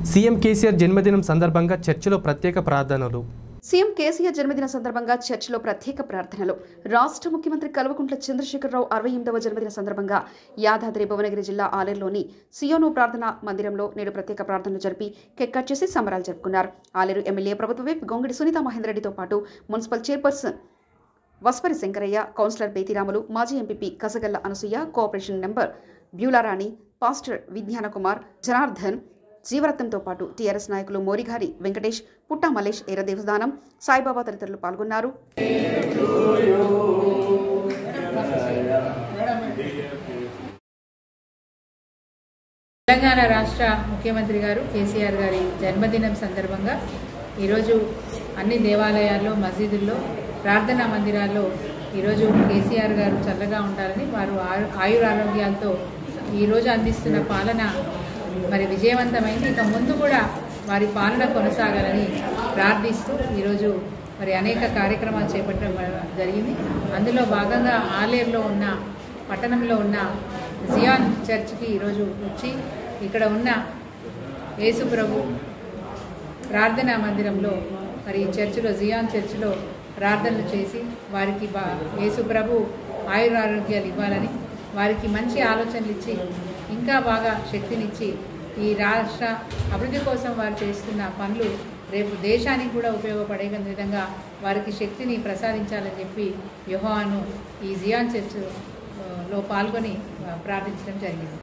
CM KCR జన్మదినం సందర్భంగా చర్చిలో ప్రత్యేక ప్రార్థనలు సీఎం కేసీఆర్ జన్మదిన సందర్భంగా చర్చిలో ప్రత్యేక ప్రార్థనలు రాష్ట్ర ముఖ్యమంత్రి కల్వకుంట్ల చంద్రశేఖరరావు అరవై ఎనిమిదవ జన్మదిన సందర్భంగా యాదాద్రి భువనగిరి జిల్లా ఆలేరులోని సియోను ప్రార్థన మందిరంలో నేడు ప్రత్యేక ప్రార్థనలు జరిపి కేక్ కట్ చేసి సంబరాలు జరుపుకున్నారు ఆలేరు ఎమ్మెల్యే ప్రభుత్వ విప్ గొంగిడి సునీత మహేందర్ రెడ్డితో పాటు municipal chairperson Vaspari Shankaraiah councillor Bethiramulu మాజీ MPP Kasagalla Anasuya cooperation member Beularani pastor Vignana Kumar Janardhan జీవరత్నంతో పాటు టీఆర్ఎస్ నాయకులు మోరిఘారి వెంకటేష్ పుట్టా మలేష్ ఎర్ర దేవదానం సాయిబాబా తదితరులు పాల్గొన్నారు తెలంగాణ రాష్ట్ర ముఖ్యమంత్రి గారు కేసీఆర్ గారి జన్మదినం సందర్భంగా ఈరోజు అన్ని దేవాలయాల్లో మసీదుల్లో ప్రార్థనా మందిరాల్లో ఈరోజు కేసీఆర్ గారు చల్లగా ఉండాలని వారు ఆయు- ఆయురారోగ్యాలతో ఈరోజు అందిస్తున్న పాలన మరి విజయవంతమైంది ఇక ముందు కూడా వారి పాలన కొనసాగాలని ప్రార్థిస్తూ ఈరోజు మరి అనేక కార్యక్రమాలు చేపట్టడం జరిగింది అందులో భాగంగా ఆలేరులో ఉన్న పట్టణంలో ఉన్న జియాన్ చర్చ్కి ఈరోజు వచ్చి ఇక్కడ ఉన్న యేసు ప్రభు ప్రార్థనా మందిరంలో మరి ఈ చర్చిలో జియాన్ చర్చిలో ప్రార్థనలు చేసి వారికి బా యేసు ప్రభు ఆయురారోగ్యాలు ఇవ్వాలని వారికి మంచి ఆలోచనలు ఇచ్చి ఇంకా బాగా శక్తినిచ్చి ఈ రాష్ట్ర అభివృద్ధి కోసం వారు చేస్తున్న పనులు రేపు దేశానికి కూడా ఉపయోగపడే విధంగా వారికి శక్తిని ప్రసాదించాలని చెప్పి యుహాను ఈ జియాన్ చర్చ్ ఆ, లో పాల్గొని ఆ, ప్రార్థించడం జరిగింది